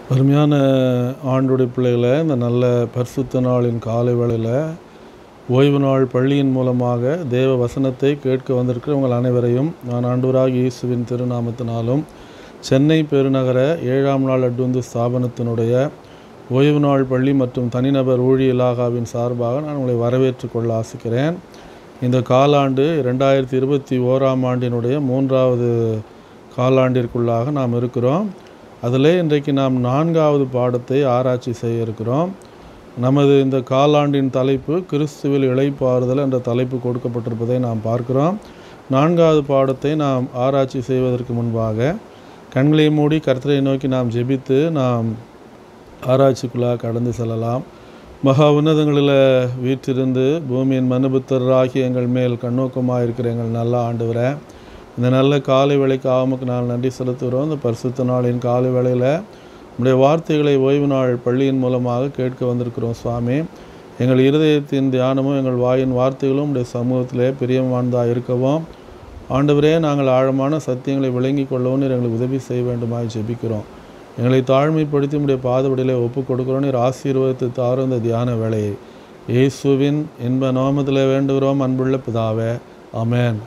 அருமையான ஆண்டுடைய பிள்ளைகளை இந்த நல்ல பரிசுத்த நாளின் காலை வேளையில் ஓய்வு நாள் பள்ளியின் மூலமாக தேவ வசனத்தை கேட்க வந்திருக்கிற உங்கள் அனைவரையும் நான் ஆண்டவராக இயேசுவின் திருநாமத்தினாலும் சென்னை பெருநகர ஏழாம் நாள் அட்வந்து ஸ்தாபனத்தினுடைய ஓய்வு நாள் பள்ளி மற்றும் தனிநபர் ஊழிய இலாகாவின் சார்பாக நான் உங்களை வரவேற்றுக் கொள்ள ஆசிக்கிறேன் இந்த காலாண்டு ரெண்டாயிரத்தி இருபத்தி ஓராம் ஆண்டினுடைய மூன்றாவது காலாண்டிற்குள்ளாக நாம் இருக்கிறோம் அதில் இன்றைக்கு நாம் நான்காவது பாடத்தை ஆராய்ச்சி செய்ய இருக்கிறோம் நமது இந்த காலாண்டின் தலைப்பு கிறிஸ்துவில் இளைப்பாறுதல் என்ற தலைப்பு கொடுக்கப்பட்டிருப்பதை நாம் பார்க்கிறோம் நான்காவது பாடத்தை நாம் ஆராய்ச்சி செய்வதற்கு முன்பாக கண்களை மூடி கர்த்தரை நோக்கி நாம் ஜெபித்து நாம் ஆராய்ச்சிக்குள்ளாக கடந்து செல்லலாம் மகா உன்னதங்களில் வீற்றிருந்து பூமியின் மனுபுத்தராகி எங்கள் மேல் கண்ணோக்கமாக இருக்கிற எங்கள் நல்ல ஆண்டவரை இந்த நல்ல காலை வேளைக்கு ஆமக்கு நாள் நன்றி செலுத்துகிறோம் இந்த பரிசுத்த நாளின் காலை வேளையில் உடைய வார்த்தைகளை ஓய்வு நாள் பள்ளியின் மூலமாக கேட்க வந்திருக்கிறோம் சுவாமி எங்கள் இருதயத்தின் தியானமும் எங்கள் வாயின் வார்த்தைகளும் உடைய சமூகத்திலே பிரியமானதாக இருக்கவும் ஆண்டவரே நாங்கள் ஆழமான சத்தியங்களை விளங்கி கொள்ளவும் நீர் எங்களுக்கு உதவி செய்ய வேண்டுமாய் ஜெபிக்கிறோம் எங்களை தாழ்மைப்படுத்தி உடைய பாதவடியிலே ஒப்பு கொடுக்கிறோம் நீர் ஆசீர்வதித்து தாரும் இந்த தியான வேலையை இயேசுவின் இன்ப நோமத்தில் வேண்டுகிறோம் அன்புள்ள பிதாவே ஆமென்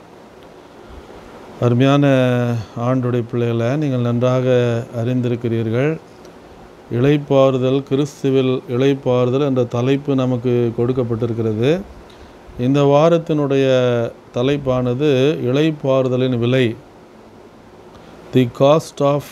அருமையான ஆண்டுடைய பிள்ளைகளை நீங்கள் நன்றாக அறிந்திருக்கிறீர்கள் இளைப்பாறுதல் கிறிஸ்துவில் இளைப்பாறுதல் என்ற தலைப்பு நமக்கு கொடுக்கப்பட்டிருக்கிறது இந்த வாரத்தினுடைய தலைப்பானது இளைப்பாறுதலின் விலை தி காஸ்ட் ஆஃப்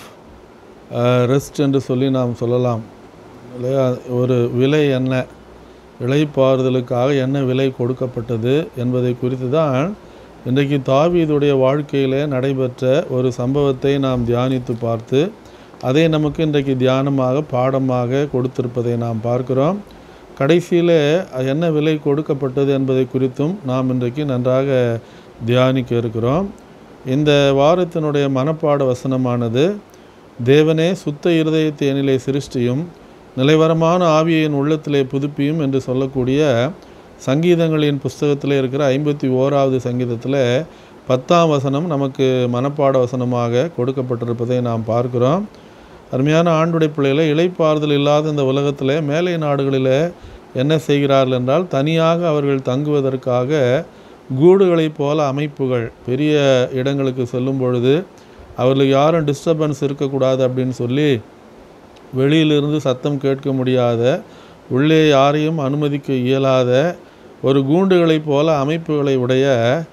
ரெஸ்ட் என்று சொல்லி நாம் சொல்லலாம் இல்லையா ஒரு விலை என்ன இளைப்பாறுதலுக்காக என்ன விலை கொடுக்கப்பட்டது என்பதை குறித்து தான் இன்றைக்கு தாவீதுடைய வாழ்க்கையில் நடைபெற்ற ஒரு சம்பவத்தை நாம் தியானித்து பார்த்து அதை நமக்கு இன்றைக்கு தியானமாக பாடமாக கொடுத்திருப்பதை நாம் பார்க்கிறோம் கடைசியில் என்ன விலை கொடுக்கப்பட்டது என்பதை குறித்தும் நாம் இன்றைக்கு நன்றாக தியானிக்க இருக்கிறோம் இந்த வாரத்தினுடைய மனப்பாட வசனமானது தேவனே சுத்த இருதயத்தை எனிலே சிருஷ்டியும் நிலைவரமான ஆவியின் உள்ளத்திலே புதுப்பியும் என்று சொல்லக்கூடிய சங்கீதங்களின் புஸ்தகத்தில் இருக்கிற ஐம்பத்தி ஓராவது சங்கீதத்தில் பத்தாம் வசனம் நமக்கு மனப்பாட வசனமாக கொடுக்கப்பட்டிருப்பதை நாம் பார்க்கிறோம் அருமையான ஆண்டுடைய பிள்ளைகளை இளைப்பாறுதல் இல்லாத இந்த உலகத்தில் மேலை நாடுகளில் என்ன செய்கிறார்கள் என்றால் தனியாக அவர்கள் தங்குவதற்காக கூடுகளைப் போல அமைப்புகள் பெரிய இடங்களுக்கு செல்லும் பொழுது அவர்களுக்கு யாரும் டிஸ்டர்பன்ஸ் இருக்கக்கூடாது அப்படின்னு சொல்லி வெளியிலிருந்து சத்தம் கேட்க முடியாத உள்ளே யாரையும் அனுமதிக்க இயலாத ஒரு கூண்டுகளைப் போல அமைப்புகளை உடைய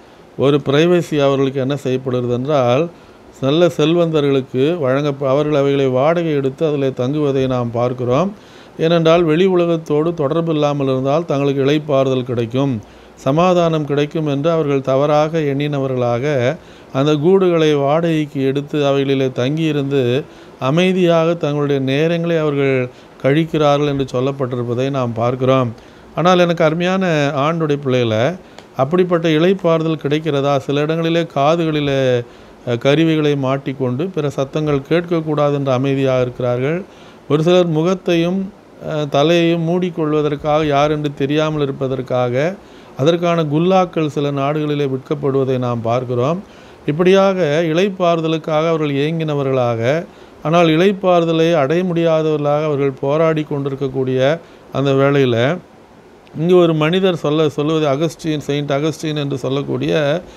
ஒரு பிரைவசி அவர்களுக்கு என்ன செய்யப்படுகிறது என்றால் நல்ல செல்வந்தர்களுக்கு வழங்க அவர்கள் அவைகளை வாடகை எடுத்து அதில் தங்குவதை நாம் பார்க்கிறோம் ஏனென்றால் வெளி உலகத்தோடு தொடர்பு இல்லாமல் இருந்தால் தங்களுக்கு இளைப்பாறுதல் கிடைக்கும் சமாதானம் கிடைக்கும் என்று அவர்கள் தவறாக எண்ணினவர்களாக அந்த கூடுகளை வாடகைக்கு எடுத்து அவைகளிலே தங்கியிருந்து அமைதியாக தங்களுடைய நேரங்களை அவர்கள் கழிக்கிறார்கள் என்று சொல்லப்பட்டிருப்பதை நாம் பார்க்கிறோம் ஆனால் எனக்கு அருமையான ஆண்டுடைய பிள்ளைகளை அப்படிப்பட்ட இளைப்பாறுதல் கிடைக்கிறதா சில இடங்களிலே காதுகளிலே கருவிகளை மாட்டிக்கொண்டு பிற சத்தங்கள் கேட்கக்கூடாது என்று அமைதியாக இருக்கிறார்கள் ஒரு சிலர் முகத்தையும் தலையையும் மூடிக்கொள்வதற்காக யார் என்று தெரியாமல் இருப்பதற்காக அதற்கான குல்லாக்கள் சில நாடுகளிலே விற்கப்படுவதை நாம் பார்க்கிறோம் இப்படியாக இளைப்பாறுதலுக்காக அவர்கள் ஏங்கினவர்களாக ஆனால் இளைப்பாறுதலை அடைய முடியாதவர்களாக அவர்கள் போராடி கொண்டிருக்கக்கூடிய அந்த வேளையில் இங்கே ஒரு மனிதர் சொல்ல சொல்லுவது அகஸ்டின் செயின்ட் அகஸ்டின் என்று சொல்லக்கூடிய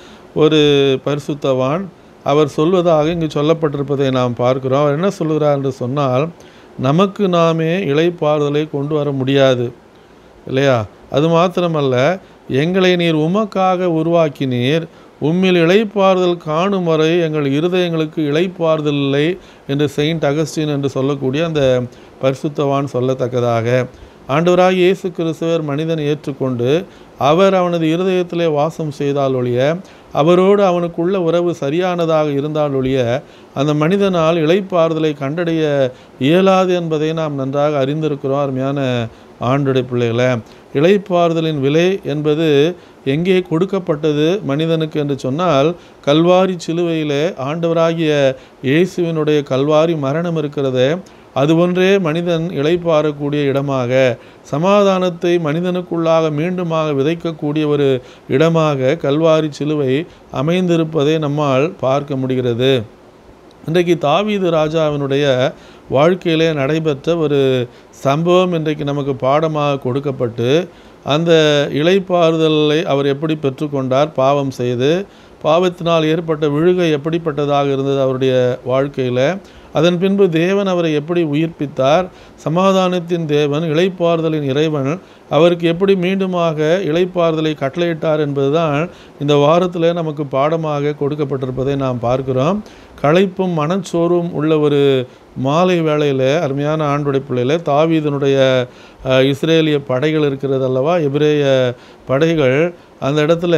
ஒரு பரிசுத்தவான் அவர் சொல்வதாக இங்கு சொல்லப்பட்டிருப்பதை நாம் பார்க்கிறோம் அவர் என்ன சொல்கிறார் என்று சொன்னால் நமக்கு நாமே இளைப்பாறுதலை கொண்டு வர முடியாது இல்லையா அது மாத்திரமல்ல எங்களை நீர் உமக்காக உருவாக்கினீர் உம்மில் இளைப்பாறுதல் காணும் வரை எங்கள் இருதயங்களுக்கு இளைப்பாறுதல் இல்லை என்று செயின்ட் அகஸ்டின் என்று சொல்லக்கூடிய அந்த பரிசுத்தவான் சொல்லத்தக்கதாக ஆண்டவராக இயேசு கிறிஸ்துவர் மனிதனை ஏற்றுக்கொண்டு அவர் அவனது இருதயத்திலே வாசம் செய்தால் ஒழிய அவரோடு அவனுக்குள்ள உறவு சரியானதாக இருந்தால் ஒழிய அந்த மனிதனால் இளைப்பாறுதலை கண்டடைய இயலாது என்பதை நாம் நன்றாக அறிந்திருக்கிறோம் அருமையான ஆண்டுடைய பிள்ளைகளை இளைப்பாறுதலின் விலை என்பது எங்கே கொடுக்கப்பட்டது மனிதனுக்கு என்று சொன்னால் கல்வாரி சிலுவையிலே ஆண்டவராகிய இயேசுவினுடைய கல்வாரி மரணம் இருக்கிறது அது ஒன்றே மனிதன் இளைப்பாறக்கூடிய இடமாக சமாதானத்தை மனிதனுக்குள்ளாக மீண்டுமாக விதைக்கக்கூடிய ஒரு இடமாக கல்வாரி சிலுவை அமைந்திருப்பதை நம்மால் பார்க்க முடிகிறது இன்றைக்கு தாவீது ராஜாவினுடைய வாழ்க்கையிலே நடைபெற்ற ஒரு சம்பவம் இன்றைக்கு நமக்கு பாடமாக கொடுக்கப்பட்டு அந்த இளைப்பாறுதலை அவர் எப்படி பெற்றுக்கொண்டார் பாவம் செய்து பாவத்தினால் ஏற்பட்ட விழுகை எப்படிப்பட்டதாக இருந்தது அவருடைய வாழ்க்கையில் அதன் பின்பு தேவன் அவரை எப்படி உயிர்ப்பித்தார் சமாதானத்தின் தேவன் இளைப்பாறுதலின் இறைவன் அவருக்கு எப்படி மீண்டுமாக இளைப்பாறுதலை கட்டளையிட்டார் என்பதுதான் இந்த வாரத்தில் நமக்கு பாடமாக கொடுக்கப்பட்டிருப்பதை நாம் பார்க்கிறோம் களைப்பும் மனச்சோர்வும் உள்ள ஒரு மாலை வேளையில் அருமையான ஆண்டுடைய பிள்ளையில் தாவீதனுடைய அஹ், இஸ்ரேலிய படைகள் இருக்கிறது அல்லவா எபிரேய படைகள் அந்த இடத்துல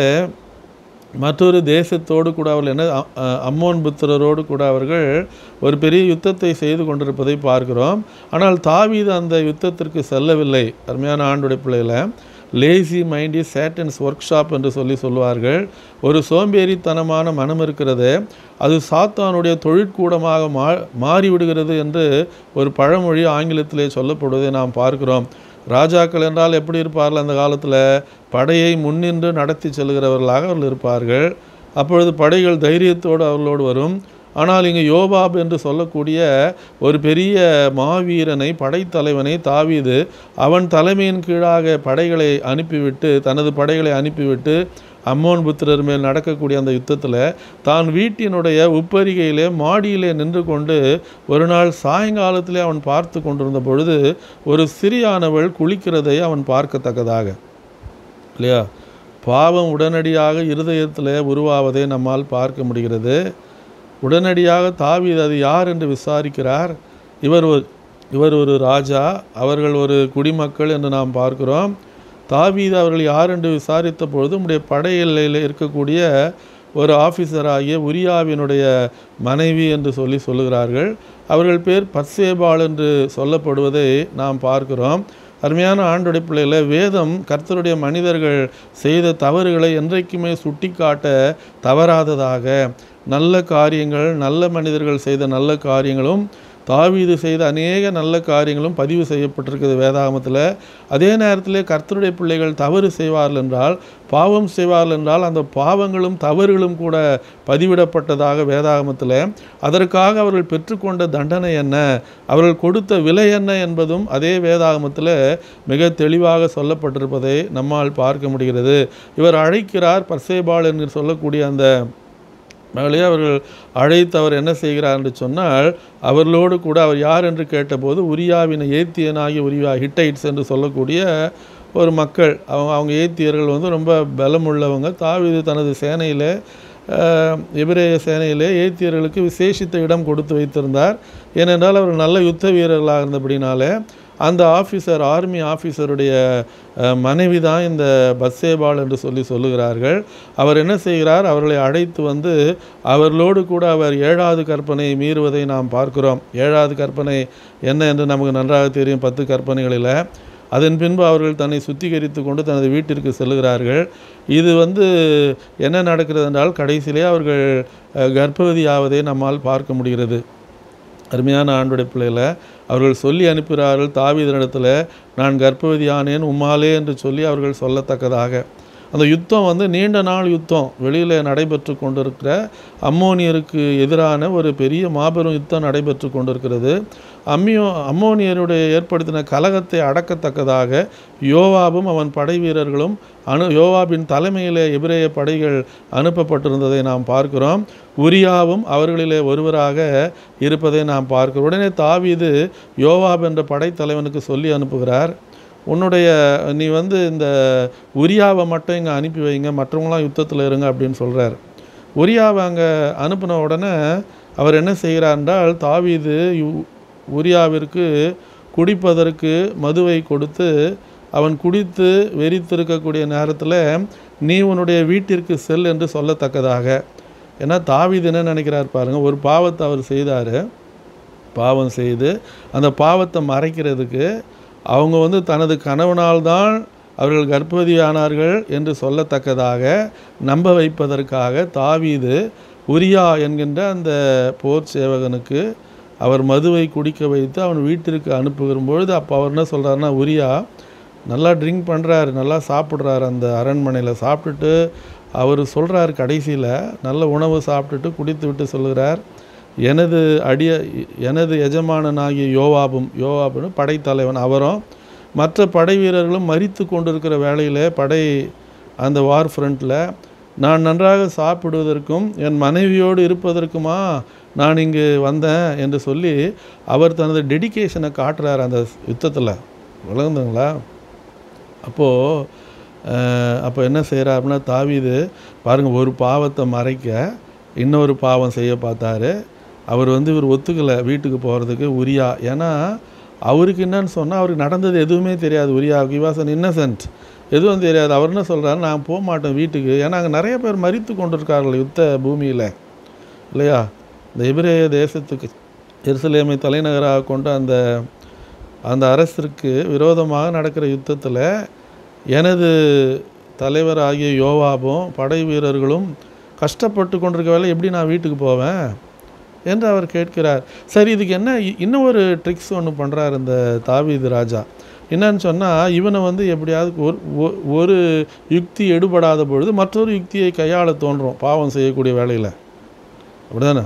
மற்றொரு தேசத்தோடு கூட அவர்கள் என்ன அ- அ- அம்மோன் புத்திரரோடு கூட அவர்கள் ஒரு பெரிய யுத்தத்தை செய்து கொண்டிருப்பதை பார்க்கிறோம் ஆனால் தாவீது அந்த யுத்தத்திற்கு செல்லவில்லை அருமையான ஆண்டுடைய பிள்ளைகளை lazy mind is Satan's workshop என்று சொல்லி சொல்வார்கள் ஒரு சோம்பேறித்தனமான மனம் இருக்கிறது அது சாத்தானுடைய தொழிற்கூடமாக மா மாறிவிடுகிறது என்று ஒரு பழமொழி ஆங்கிலத்திலே சொல்லப்படுவதை நாம் பார்க்கிறோம் ராஜாக்கள் என்றால் எப்படி இருப்பார்கள் அந்த காலத்தில் படையை முன்னின்று நடத்தி செல்கிறவர்களாக அவர்கள் இருப்பார்கள் அப்பொழுது படைகள் தைரியத்தோடு அவர்களோடு வரும் ஆனால் இங்கு யோபாப் என்று சொல்லக்கூடிய ஒரு பெரிய மாவீரனை படைத்தலைவனை தாவீது அவன் தலைமையின் கீழாக படைகளை அனுப்பிவிட்டு தனது படைகளை அனுப்பிவிட்டு அம்மோன் புத்திரர் மேல் நடக்கக்கூடிய அந்த யுத்தத்தில் தான் வீட்டினுடைய உப்பரிகையிலே மாடியிலே நின்று கொண்டு ஒரு நாள் சாயங்காலத்திலே அவன் பார்த்து கொண்டிருந்த பொழுது ஒரு சிறியானவள் குளிக்கிறதை அவன் பார்க்கத்தக்கதாக இல்லையா பாவம் உடனடியாக இருதயத்தில் உருவாவதை நம்மால் பார்க்க முடிகிறது உடனடியாக தாவீது அது யார் என்று விசாரிக்கிறார் இவர் ஒரு இவர் ஒரு ராஜா அவர்கள் ஒரு குடிமக்கள் என்று நாம் பார்க்கிறோம் தாவீது அவர்கள் யார் என்று விசாரித்த பொழுது உம்முடைய படையெல்லையில் இருக்கக்கூடிய ஒரு ஆஃபீஸராகிய உரியாவினுடைய மனைவி என்று சொல்லி சொல்லுகிறார்கள் அவர்கள் பேர் பத்சேபாள் என்று சொல்லப்படுவதை நாம் பார்க்கிறோம் அருமையான ஆண்டுடைய பிள்ளைகளை வேதம் கர்த்தருடைய மனிதர்கள் செய்த தவறுகளை என்றைக்குமே சுட்டிக்காட்ட தவறாததாக நல்ல காரியங்கள் நல்ல மனிதர்கள் செய்த நல்ல காரியங்களும் தாவீது செய்த அநேக நல்ல காரியங்களும் பதிவு செய்யப்பட்டிருக்குது வேதாகமத்தில் அதே நேரத்தில் கர்த்தருடைய பிள்ளைகள் தவறு செய்வார்கள் என்றால் பாவம் செய்வார்கள் என்றால் அந்த பாவங்களும் தவறுகளும் கூட பதிவிடப்பட்டதாக வேதாகமத்தில் அதற்காக அவர்கள் பெற்றுக்கொண்ட தண்டனை என்ன அவர்கள் கொடுத்த விலை என்ன என்பதும் அதே வேதாகமத்தில் மிக தெளிவாக சொல்லப்பட்டிருப்பதை நம்மால் பார்க்க முடிகிறது இவர் அழைக்கிறார் பர்சேபால் என்று சொல்லக்கூடிய அந்த மகளே அவர்கள் அழைத்து அவர் என்ன செய்கிறார் என்று சொன்னால் அவர்களோடு கூட அவர் யார் என்று கேட்டபோது உரியாவின் ஏத்தியனாகிய உரியா ஹிட்டைட்ஸ் என்று சொல்லக்கூடிய ஒரு மக்கள் அவங்க அவங்க ஏத்தியர்கள் வந்து ரொம்ப பலமுள்ளவங்க தாவீது தனது சேனையில் எபிரேய சேனையிலே ஏத்தியர்களுக்கு விசேஷித்த இடம் கொடுத்து வைத்திருந்தார் ஏனென்றால் அவர் நல்ல யுத்த வீரர்களாக இருந்தபடினாலே அந்த ஆஃபீஸர் ஆர்மி ஆஃபீஸருடைய அஹ், மனைவி தான் இந்த பஸ்ஸேபால் என்று சொல்லி சொல்லுகிறார்கள் அவர் என்ன செய்கிறார் அவர்களை அழைத்து வந்து அவர்களோடு கூட அவர் ஏழாவது கற்பனை மீறுவதை நாம் பார்க்கிறோம் ஏழாவது கற்பனை என்ன என்று நமக்கு நன்றாக தெரியும் பத்து கற்பனைகளில் அதன் பின்பு அவர்கள் தன்னை சுத்திகரித்து கொண்டு தனது வீட்டிற்கு செல்லுகிறார்கள் இது வந்து என்ன நடக்கிறது என்றால் கடைசியிலே அவர்கள் அஹ், கர்ப்பவதியாவதை நம்மால் பார்க்க முடிகிறது அருமையான ஆண்டுடைய பிள்ளைகளை அவர்கள் சொல்லி அனுப்புகிறார்கள் தாவீதனிடத்தில் நான் கர்ப்பவதியானேன் உம்மாலே என்று சொல்லி அவர்கள் சொல்லத்தக்கதாக அந்த யுத்தம் வந்து நீண்ட நாள் யுத்தம் வெளியில் நடைபெற்று கொண்டிருக்கிற அம்மோனியருக்கு எதிரான ஒரு பெரிய மாபெரும் யுத்தம் நடைபெற்று கொண்டிருக்கிறது அம்மியோ அம்மோனியருடைய ஏற்படுத்தின கலகத்தை அடக்கத்தக்கதாக யோவாபும் அவன் படை வீரர்களும் அனு யோவாபின் தலைமையிலே எபிரேய படைகள் அனுப்பப்பட்டிருந்ததை நாம் பார்க்கிறோம் உரியாவும் அவர்களிலே ஒருவராக இருப்பதை நாம் பார்க்கிறோம் உடனே தாவீது யோவாப் என்ற படைத்தலைவனுக்கு சொல்லி அனுப்புகிறார் உன்னுடைய நீ வந்து இந்த உரியாவை மட்டும் இங்கே அனுப்பி வைங்க மற்றவங்களாம் யுத்தத்தில் இருங்க அப்படின்னு சொல்கிறார் உரியாவை அங்கே அனுப்பின உடனே அவர் என்ன செய்கிறார் என்றால் தாவீது யு- உரியாவிற்கு குடிப்பதற்கு மதுவை கொடுத்து அவன் குடித்து வெறித்திருக்கக்கூடிய நேரத்தில் நீ உன்னுடைய வீட்டிற்கு செல் என்று சொல்லத்தக்கதாக ஏன்னா தாவீது என்ன நினைக்கிறார் பாருங்க ஒரு பாவத்தை அவர் செய்தார் பாவம் செய்து அந்த பாவத்தை மறைக்கிறதுக்கு அவங்க வந்து தனது கணவனால் தான் அவர்கள் கர்ப்பவதியானார்கள் என்று சொல்லத்தக்கதாக நம்ப வைப்பதற்காக தாவீது உரியா என்கின்ற அந்த போர் சேவகனுக்கு அவர் மதுவை குடிக்க வைத்து அவன் வீட்டிற்கு அனுப்புகிற பொழுது அப்போ அவர் என்ன சொல்கிறாருன்னா உரியா நல்லா ட்ரிங்க் பண்ணுறாரு நல்லா சாப்பிட்றாரு அந்த அரண்மனையில் சாப்பிட்டுட்டு அவர் சொல்கிறார் கடைசியில் நல்ல உணவு சாப்பிட்டுட்டு குடித்து விட்டு சொல்கிறார் எனது அடிய எனது எஜமானனாகிய யோவாபும் யோவாபுன்னு படைத்தலைவன் அவரும் மற்ற படை வீரர்களும் மரித்து கொண்டிருக்கிற வேளையிலே படை அந்த வார் ஃப்ரண்ட்டில் நான் நன்றாக சாப்பிடுவதற்கும் என் மனைவியோடு இருப்பதற்குமா நான் இங்கு வந்தேன் என்று சொல்லி அவர் தனது டெடிகேஷனை காட்டுறார் அந்த யுத்தத்தில் விளங்குதுங்களா அப்போது அப்போ என்ன செய்கிறார் அப்படின்னா தாவீது பாருங்கள் ஒரு பாவத்தை மறைக்க இன்னொரு பாவம் செய்ய பார்த்தாரு அவர் வந்து இவர் ஒத்துக்கலை வீட்டுக்கு போகிறதுக்கு உரியா ஏன்னா அவருக்கு என்னன்னு சொன்னால் அவருக்கு நடந்தது எதுவுமே தெரியாது உரியாவுக்கு வாஸ் அன் இன்னசென்ட் எதுவும் தெரியாது அவர் என்ன சொல்கிறாரு நான் போக மாட்டேன் வீட்டுக்கு ஏன்னா அங்கே நிறைய பேர் மறித்து கொண்டிருக்கார்கள் யுத்த பூமியில் இல்லையா இந்த எபிரேய தேசத்துக்கு எருசலேமை தலைநகராக கொண்ட அந்த அந்த அரசிற்கு விரோதமாக நடக்கிற யுத்தத்தில் எனது தலைவர் ஆகிய யோவாபும் படை வீரர்களும் கஷ்டப்பட்டு கொண்டிருக்க வேலை எப்படி நான் வீட்டுக்கு போவேன் என்று அவர் கேட்கிறார் சரி இதுக்கு என்ன இ- இன்னும் ஒரு ட்ரிக்ஸ் ஒன்று பண்ணுறார் இந்த தாவீது ராஜா என்னன்னு சொன்னால் இவனை வந்து எப்படியாவது ஒரு ஒ- ஒரு யுக்தி எடுபடாத பொழுது மற்றொரு யுக்தியை கையாள தோன்றும் பாவம் செய்யக்கூடிய வேலையில் அப்படிதானே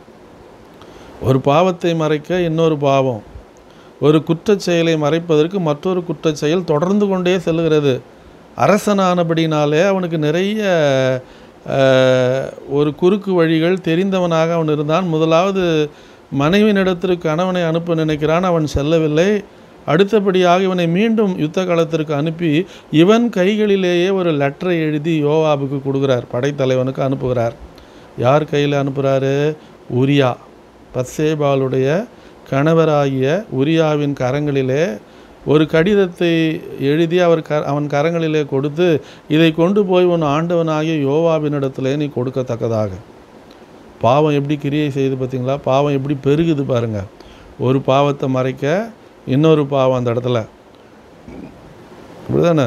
ஒரு பாவத்தை மறைக்க இன்னொரு பாவம் ஒரு குற்றச் செயலை மறைப்பதற்கு மற்றொரு குற்றச் செயல் தொடர்ந்து கொண்டே செல்கிறது அரசனானபடினாலே அவனுக்கு நிறைய அஹ், ஒரு குறுக்கு வழிகள் தெரிந்தவனாக அவன் இருந்தான் முதலாவது மனைவினிடத்திற்கு கணவனை அனுப்ப நினைக்கிறான் அவன் செல்லவில்லை அடுத்தபடியாக இவனை மீண்டும் யுத்த காலத்திற்கு அனுப்பி இவன் கைகளிலேயே ஒரு லெட்டரை எழுதி யோவாபுக்கு கொடுக்குறார் படைத்தலைவனுக்கு அனுப்புகிறார் யார் கையில் அனுப்புகிறாரு உரியா பத்சேபாலுடைய கணவராகிய உரியாவின் கரங்களிலே ஒரு கடிதத்தை எழுதி அவர் க அவன் கரங்களிலே கொடுத்து இதை கொண்டு போய் உன் ஆண்டவனாகிய யோவாவினிடத்திலே நீ கொடுக்கத்தக்கதாக பாவம் எப்படி கிரியை செய்யுது பார்த்தீங்களா பாவம் எப்படி பெருகுது பாருங்க ஒரு பாவத்தை மறைக்க இன்னொரு பாவம் அந்த இடத்துல அப்படிதானே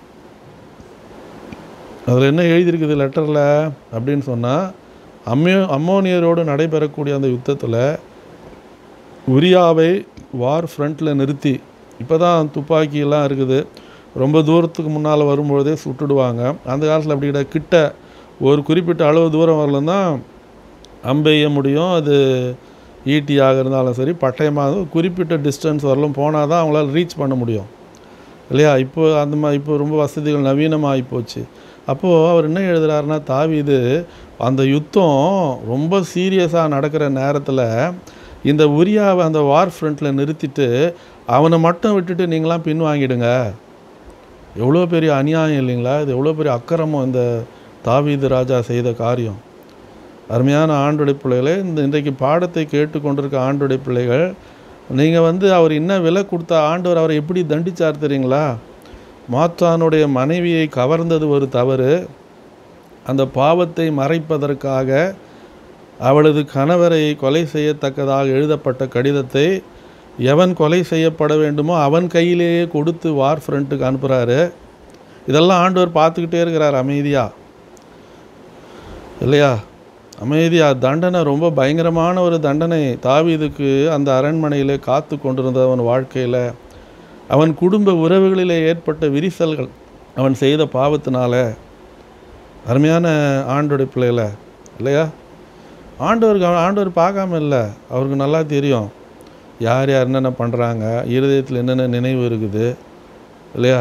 அதில் என்ன எழுதியிருக்குது லெட்டரில் அப்படின்னு சொன்னால் அம்மியோ அம்மோனியரோடு நடைபெறக்கூடிய அந்த யுத்தத்தில் உரியாவை வார் ஃப்ரண்ட்டில் நிறுத்தி இப்போ தான் துப்பாக்கியெல்லாம் இருக்குது ரொம்ப தூரத்துக்கு முன்னால் வரும்பொழுதே சுட்டுடுவாங்க அந்த காலத்தில் அப்படி கிடையாது கிட்ட ஒரு குறிப்பிட்ட அளவு தூரம் வரலன்னா அம்பெய்ய முடியும் அது ஈட்டியாக இருந்தாலும் சரி பட்டயமாக குறிப்பிட்ட டிஸ்டன்ஸ் வரலும் போனால் தான் அவங்களால ரீச் பண்ண முடியும் இல்லையா இப்போ அந்த மாதிரி இப்போ ரொம்ப வசதிகள் நவீனமாகி போச்சு அப்போது அவர் என்ன எழுதுறாருன்னா தாவீது அந்த யுத்தம் ரொம்ப சீரியஸாக நடக்கிற நேரத்தில் இந்த உரியாவை அந்த வார் ஃப்ரண்ட்டில் நிறுத்திட்டு அவனை மட்டும் விட்டுட்டு நீங்களாம் பின் வாங்கிடுங்க எவ்வளோ பெரிய அநியாயம் இல்லைங்களா இது எவ்வளோ பெரிய அக்கிரமம் இந்த தாவீது ராஜா செய்த காரியம் அருமையான ஆண்டுடைய பிள்ளைகளே இந்த இன்றைக்கு பாடத்தை கேட்டுக்கொண்டிருக்க ஆண்டுடைய பிள்ளைகள் நீங்கள் வந்து அவர் என்ன விலை கொடுத்தா ஆண்டவர் அவரை எப்படி தண்டிச்சார் தெரியுங்களா மாற்றானுடைய மனைவியை கவர்ந்தது ஒரு தவறு அந்த பாவத்தை மறைப்பதற்காக அவளது கணவரை கொலை செய்யத்தக்கதாக எழுதப்பட்ட கடிதத்தை எவன் கொலை செய்யப்பட வேண்டுமோ அவன் கையிலேயே கொடுத்து வார் ஃப்ரண்ட்டுக்கு அனுப்புகிறாரு இதெல்லாம் ஆண்டவர் பார்த்துக்கிட்டே இருக்கிறார் அமைதியாக இல்லையா அமைதியா தண்டனை ரொம்ப பயங்கரமான ஒரு தண்டனை தாவீதுக்கு அந்த அரண்மனையில் காத்து கொண்டிருந்த அவன் வாழ்க்கையில் அவன் குடும்ப உறவுகளிலே ஏற்பட்ட விரிசல்கள் அவன் செய்த பாவத்தினால அருமையான ஆண்டோடைய பிள்ளைகளை இல்லையா ஆண்டவருக்கு அவன் ஆண்டவர் பார்க்காம இல்லை அவருக்கு நல்லா தெரியும் யார் யார் என்னென்ன பண்ணுறாங்க இருதயத்தில் என்னென்ன நினைவு இருக்குது இல்லையா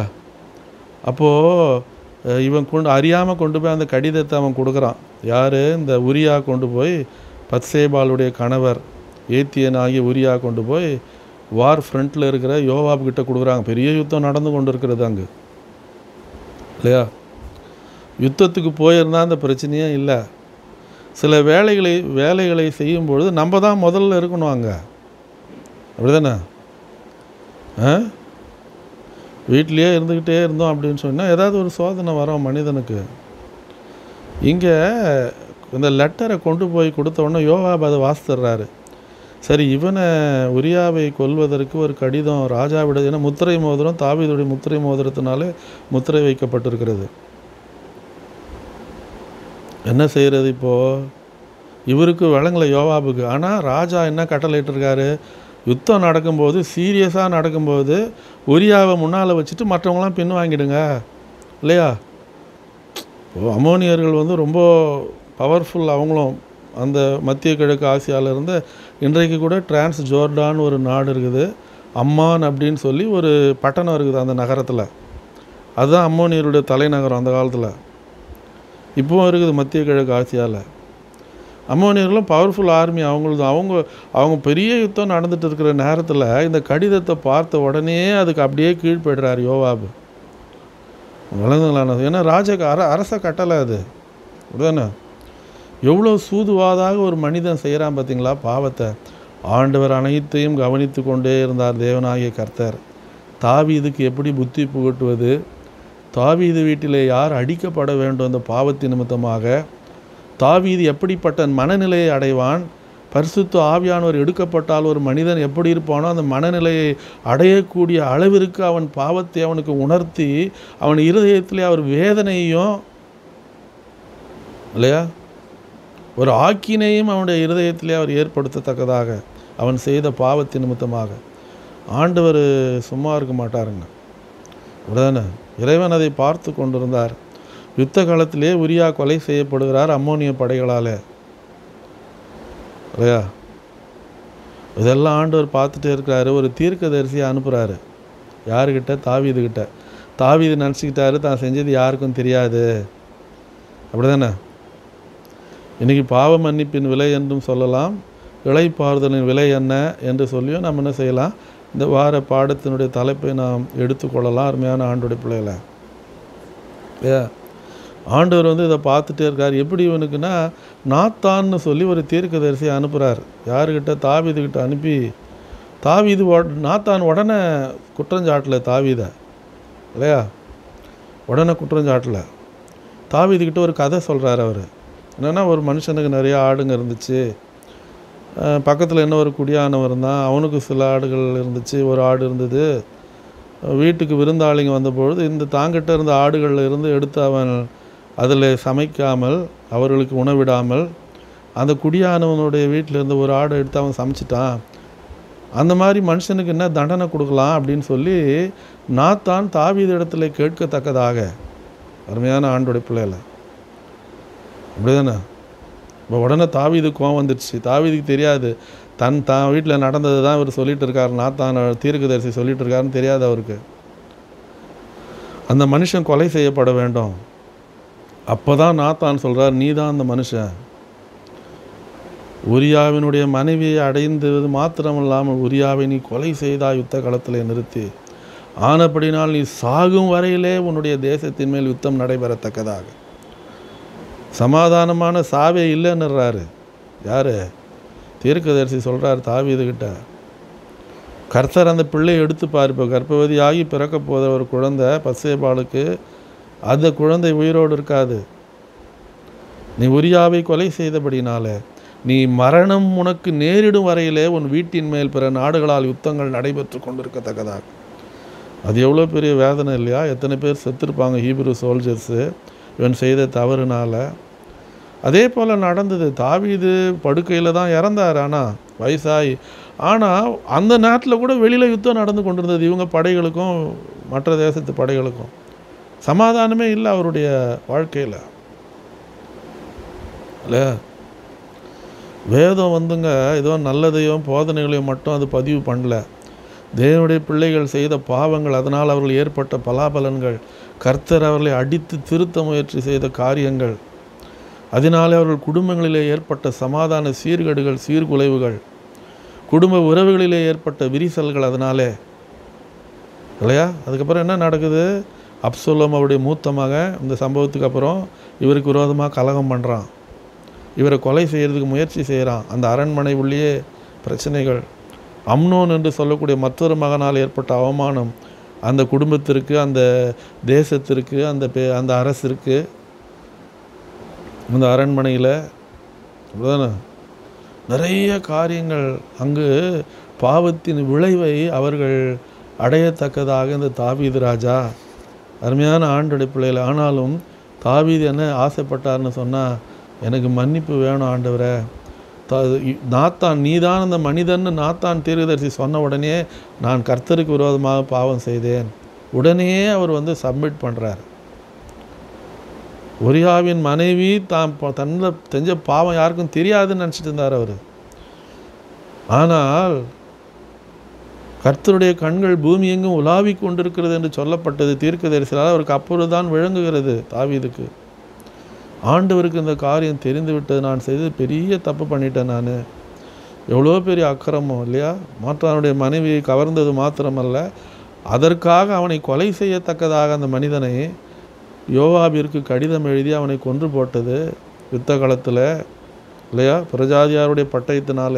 அப்போது இவன் கொண்டு அறியாமல் கொண்டு போய் அந்த கடிதத்தை அவன் கொடுக்குறான் யார் இந்த உரியா கொண்டு போய் பத்சேபாலுடைய கணவர் ஏத்தியன் ஆகிய உரியா கொண்டு போய் வார் ஃப்ரண்ட்டில் இருக்கிற யோவாப் கிட்ட கொடுக்குறாங்க பெரிய யுத்தம் நடந்து கொண்டு இருக்கிறது அங்கே இல்லையா யுத்தத்துக்கு போயிருந்தா அந்த பிரச்சனையே இல்லை சில வேலைகளை வேலைகளை செய்யும் பொழுது நம்ம தான் முதல்ல இருக்கணும் அங்கே அப்படிதானே ஆ வீட்லேயே இருந்துக்கிட்டே இருந்தோம் அப்படின்னு சொன்னால் ஏதாவது ஒரு சோதனை வரும் மனிதனுக்கு இங்கே இந்த லெட்டரை கொண்டு போய் கொடுத்த உடனே யோகாப் அதை வாசித்துறாரு சரி இவனை உரியாவை கொல்வதற்கு ஒரு கடிதம் ராஜாவிட ஏன்னா முத்திரை மோதிரம் தாவீதுடைய முத்திரை மோதிரத்தினாலே முத்திரை வைக்கப்பட்டிருக்கிறது என்ன செய்கிறது இப்போது இவருக்கு வழங்கலை யோவாபுக்கு ஆனால் ராஜா என்ன கட்டளையிட்டிருக்காரு யுத்தம் நடக்கும்போது சீரியஸாக நடக்கும்போது உரியாவை முன்னால் வச்சுட்டு மற்றவங்களாம் பின் வாங்கிடுங்க இல்லையா இப்போ அமோனியர்கள் வந்து ரொம்ப பவர்ஃபுல் அவங்களும் அந்த மத்திய கிழக்கு ஆசியாவில் இருந்து இன்றைக்கு கூட டிரான்ஸ் ஜோர்டான் ஒரு நாடு இருக்குது அம்மான் அப்படின்னு சொல்லி ஒரு பட்டணம் இருக்குது அந்த நகரத்தில் அதுதான் அம்மோனியருடைய தலைநகரம் அந்த காலத்தில் இப்போவும் இருக்குது மத்திய கிழக்கு ஆசியாவில் அம்மோனியர்களும் பவர்ஃபுல் ஆர்மி அவங்களது அவங்க அவங்க பெரிய யுத்தம் நடந்துட்டு இருக்கிற நேரத்தில் இந்த கடிதத்தை பார்த்த உடனே அதுக்கு அப்படியே கீழ்ப்படுறார் யோவாபு விளங்குங்களா ஏன்னா ராஜ அர அரச கட்டளை அது உடனே எவ்வளோ சூதுவாதாக ஒரு மனிதன் செய்கிறான் பார்த்தீங்களா பாவத்தை ஆண்டவர் அனைத்தையும் கவனித்து கொண்டே இருந்தார் தேவனாகிய கர்த்தர் தாவீதுக்கு எப்படி புத்தி புகட்டுவது தாவீது வீட்டிலே யார் அடிக்கப்பட வேண்டும் அந்த பாவத்தின் நிமித்தமாக தாவீது எப்படிப்பட்ட மனநிலையை அடைவான் பரிசுத்த ஆவியானவர் எடுக்கப்பட்டால் ஒரு மனிதன் எப்படி இருப்பானோ அந்த மனநிலையை அடையக்கூடிய அளவிற்கு அவன் பாவத்தை அவனுக்கு உணர்த்தி அவன் இருதயத்திலே அவர் வேதனையும் இல்லையா ஒரு ஆக்கினையும் அவனுடைய இருதயத்திலே அவர் ஏற்படுத்தத்தக்கதாக அவன் செய்த பாவத்தின் நிமித்தமாக ஆண்டவர் சும்மா இருக்க மாட்டாருங்க உடனே இறைவன் அதை பார்த்து கொண்டிருந்தார் யுத்த காலத்திலே உரியா கொலை செய்யப்படுகிறார் அம்மோனிய படைகளால் இல்லையா இதெல்லாம் ஆண்டவர் பார்த்துட்டே இருக்கிறாரு ஒரு தீர்க்கதரிசியை அனுப்புகிறாரு யாருக்கிட்ட தாவீதுகிட்ட தாவீது நினச்சிக்கிட்டாரு தான் செஞ்சது யாருக்கும் தெரியாது அப்படி தானே இன்றைக்கி பாவ மன்னிப்பின் விலை என்றும் சொல்லலாம் இளைப்பாறுதலின் விலை என்ன என்று சொல்லியும் நம்ம என்ன செய்யலாம் இந்த வார பாடத்தினுடைய தலைப்பை நாம் எடுத்துக்கொள்ளலாம் அருமையான ஆண்டுடைய பிள்ளைகளை ஏ ஆண்டவர் வந்து இதை பார்த்துட்டே இருக்கார் எப்படி இவனுக்குன்னா நாத்தான்னு சொல்லி ஒரு தீர்க்கதரிசியை அனுப்புகிறார் யாருக்கிட்ட தாவீதுக்கிட்ட அனுப்பி தாவீது உட- நாத்தான் உடனே குற்றஞ்சாட்டல தாவீதை இல்லையா உடனே குற்றஞ்சாட்டல தாவீதுக்கிட்ட ஒரு கதை சொல்கிறார் அவர் என்னென்னா ஒரு மனுஷனுக்கு நிறைய ஆடுங்க இருந்துச்சு பக்கத்தில் என்ன ஒரு குடியானவர் இருந்தான் அவனுக்கு சில ஆடுகள் இருந்துச்சு ஒரு ஆடு இருந்தது வீட்டுக்கு விருந்தாளிங்க வந்தபொழுது இந்த தாங்கிட்ட இருந்த ஆடுகளில் இருந்து எடுத்து அவன் அதில் சமைக்காமல் அவர்களுக்கு உணவிடாமல் அந்த குடியானவனுடைய வீட்டில் இருந்த ஒரு ஆடை எடுத்து அவன் சமைச்சிட்டான் அந்த மாதிரி மனுஷனுக்கு என்ன தண்டனை கொடுக்கலாம் அப்படின்னு சொல்லி நாத்தான் தாவீது இடத்துல கேட்கத்தக்கதாக அருமையான ஆண்டோடைய பிள்ளைகளை அப்படிதானே இப்போ உடனே தாவீது கோவம் வந்துடுச்சு தாவீதுக்கு தெரியாது தன் தான் வீட்டில் நடந்தது தான் இவர் சொல்லிட்டு இருக்காரு நாத்தான் தீர்க்கதரிசி சொல்லிட்டு இருக்காருன்னு தெரியாது அவருக்கு அந்த மனுஷன் கொலை செய்யப்பட வேண்டும் அப்போ தான் நாத்தான் சொல்கிறார் நீ தான் அந்த மனுஷன் உரியாவினுடைய மனைவியை அடைந்தது மாத்திரமல்லாமல் உரியாவை நீ கொலை செய்தா யுத்த களத்தில் நிறுத்தி ஆனப்படினால் நீ சாகும் வரையிலே உன்னுடைய தேசத்தின் மேல் யுத்தம் நடைபெறத்தக்கதாக சமாதானமான சாவே இல்லைன்னுறாரு யார் தீர்க்கதரிசி சொல்கிறார் தாவீதுகிட்ட கர்த்தர் அந்த பிள்ளையை எடுத்து பார்ப்ப கர்ப்பவதியாகி பிறக்க போகிற ஒரு குழந்தை பசேபாளுக்கு அந்த குழந்தை உயிரோடு இருக்காது நீ உரியாவை கொலை செய்தபடினால நீ மரணம் உனக்கு நேரிடும் வரையிலே உன் வீட்டின் மேல் பிற நாடுகளால் யுத்தங்கள் நடைபெற்று கொண்டிருக்கத்தக்கதாக அது எவ்வளோ பெரிய வேதனை இல்லையா எத்தனை பேர் செத்துருப்பாங்க ஹீப்ரு சோல்ஜர்ஸு இவன் செய்த தவறுனால அதே போல் நடந்தது தாவீது படுக்கையில் தான் இறந்தார் ஆனால் வயசாகி ஆனால் அந்த நேரத்தில் கூட வெளியில் யுத்தம் நடந்து கொண்டிருந்தது இவங்க படைகளுக்கும் மற்ற தேசத்து படைகளுக்கும் சமாதானமே இல்லை அவருடைய வாழ்க்கையில் இல்ல வேதம் வந்துங்க ஏதோ நல்லதையும் போதனைகளையும் மட்டும் அது பதிவு பண்ணல தேவனுடைய பிள்ளைகள் செய்த பாவங்கள் அதனால் அவர்கள் ஏற்பட்ட பலாபலன்கள் கர்த்தர் அவர்களை அடித்து திருத்த முயற்சி செய்த காரியங்கள் அதனாலே அவர்கள் குடும்பங்களிலே ஏற்பட்ட சமாதான சீர்கேடுகள் சீர்குலைவுகள் குடும்ப உறவுகளிலே ஏற்பட்ட விரிசல்கள் அதனாலே இல்லையா அதுக்கப்புறம் என்ன நடக்குது அப்சோலம் அவருடைய மூத்த மகன் இந்த சம்பவத்துக்கு அப்புறம் இவருக்கு விரோதமாக கலகம் பண்ணுறான் இவரை கொலை செய்கிறதுக்கு முயற்சி செய்கிறான் அந்த அரண்மனை உள்ளேயே பிரச்சனைகள் அம்னோன் என்று சொல்லக்கூடிய மற்றொரு மகனால் ஏற்பட்ட அவமானம் அந்த குடும்பத்திற்கு அந்த தேசத்திற்கு அந்த பே அந்த அரசிற்கு அந்த அரண்மனையில் அப்படிதானே நிறைய காரியங்கள் அங்கு பாவத்தின் விளைவை அவர்கள் அடையத்தக்கதாக இந்த தாவீது ராஜா அருமையான ஆண்டுடைய பிள்ளைகள் ஆனாலும் தாவீது என்ன ஆசைப்பட்டார்னு சொன்னால் எனக்கு மன்னிப்பு வேணும் ஆண்டவரே த நாத்தான் நீதான் அந்த மனிதன்னு நாத்தான் தீர்க்கதரிசி சொன்ன உடனே நான் கர்த்தருக்கு விரோதமாக பாவம் செய்தேன் உடனே அவர் வந்து சப்மிட் பண்ணுறார் ஒரியாவின் மனைவி தான் ப- தன்னில் செஞ்ச பாவம் யாருக்கும் தெரியாதுன்னு நினச்சிட்டு இருந்தார் அவர் ஆனால் கர்த்தருடைய கண்கள் பூமி எங்கும் உலாவிக் கொண்டிருக்கிறது என்று சொல்லப்பட்டது தீர்க்கதரிசியால் அவருக்கு அப்பொழுது தான் விளங்குகிறது தாவீதுக்கு ஆண்டவருக்கு இந்த காரியம் தெரிந்து விட்டது நான் செய்தது பெரிய தப்பு பண்ணிட்டேன் நான் எவ்வளோ பெரிய அக்கிரமம் இல்லையா மாற்றானுடைய மனைவியை கவர்ந்தது மாத்திரமல்ல அதற்காக அவனை கொலை செய்யத்தக்கதாக அந்த மனிதனை யோவாபிற்கு கடிதம் எழுதி அவனை கொன்று போட்டது யுத்த காலத்தில் இல்லையா பிரஜாதியாருடைய பட்டயத்தினால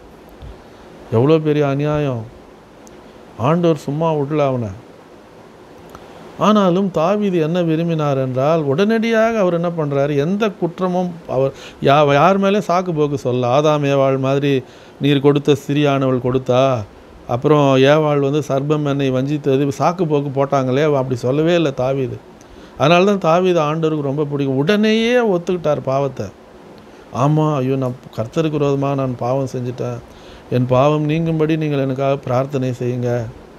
எவ்வளோ பெரிய அநியாயம் ஆண்டவர் சும்மா விடல அவனை ஆனாலும் தாவீது என்ன விரும்பினார் என்றால் உடனடியாக அவர் என்ன பண்ணுறாரு எந்த குற்றமும் அவர் யா யார் மேலே சாக்கு போக்கு சொல்ல ஆதாம் ஏவாள் மாதிரி நீர் கொடுத்த சிறியானவள் கொடுத்தா அப்புறம் ஏவாள் வந்து சர்ப்பம் என்னை வஞ்சித்தது சாக்கு போக்கு போட்டாங்களே அப்படி சொல்லவே இல்லை தாவீது அதனால தான் தாவீது ஆண்டவருக்கு ரொம்ப பிடிக்கும் உடனேயே ஒத்துக்கிட்டார் பாவத்தை ஆமாம் ஐயோ நான் கர்த்தருக்கு விரோதமாக நான் பாவம் செஞ்சுட்டேன் என் பாவம் நீங்கும்படி நீங்கள் எனக்காக பிரார்த்தனை செய்யுங்க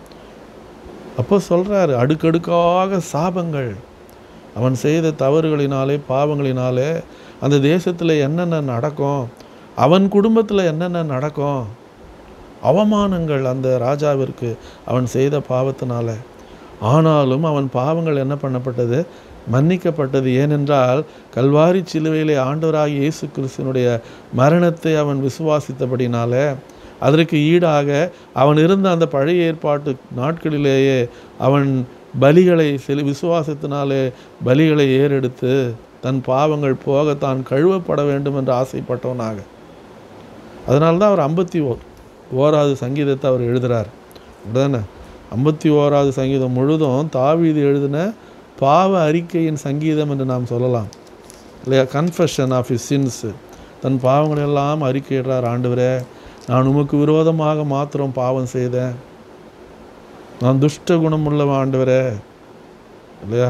அப்போ சொல்கிறாரு அடுக்கடுக்காக சாபங்கள் அவன் செய்த தவறுகளினாலே பாவங்களினாலே அந்த தேசத்தில் என்னென்ன நடக்கும் அவன் குடும்பத்தில் என்னென்ன நடக்கும் அவமானங்கள் அந்த ராஜாவிற்கு அவன் செய்த பாவத்தினால ஆனாலும் அவன் பாவங்கள் என்ன பண்ணப்பட்டது மன்னிக்கப்பட்டது ஏனென்றால் கல்வாரி சிலுவையிலே ஆண்டவராகிய இயேசு கிறிஸ்துனுடைய மரணத்தை அவன் விசுவாசித்தபடினால அதற்கு ஈடாக அவன் இருந்த அந்த பழைய ஏற்பாட்டு நாட்களிலேயே அவன் பலிகளை செலு விசுவாசத்தினாலே பலிகளை ஏறெடுத்து தன் பாவங்கள் போக தான் கழுவப்பட வேண்டும் என்று ஆசைப்பட்டவனாக அதனால தான் அவர் ஐம்பத்தி ஓ ஓராவது சங்கீதத்தை அவர் எழுதுகிறார் அப்படிதானே ஐம்பத்தி ஓராவது சங்கீதம் முழுதும் தாவீது எழுதின பாவ அறிக்கையின் சங்கீதம் என்று நாம் சொல்லலாம் இல்லையா கன்ஃபெஷன் ஆஃப் இஸ் சின்ஸ் தன் பாவங்களை எல்லாம் அறிக்கையிடுறார் ஆண்டவரே நான் உமக்கு விரோதமாக மாத்திரம் பாவம் செய்தேன் நான் துஷ்ட குணமுள்ள ஆண்டவரே இல்லையா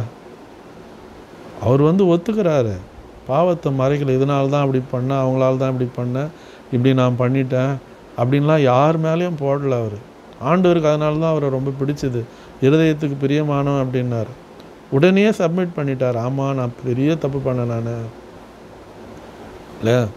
அவர் வந்து ஒத்துக்கிறாரு பாவத்தை மறைக்கல இதனால தான் அப்படி பண்ணேன் அவங்களால தான் இப்படி பண்ணேன் இப்படி நான் பண்ணிட்டேன் அப்படின்லாம் யார் மேலேயும் போடல அவர் ஆண்டவருக்கு அதனால தான் அவரை ரொம்ப பிடிச்சது இருதயத்துக்கு பிரியமானவன் அப்படின்னார் உடனே சப்மிட் பண்ணிட்டார் ஆமாம் நான் பெரிய தப்பு பண்ணேன் நான் இல்லையா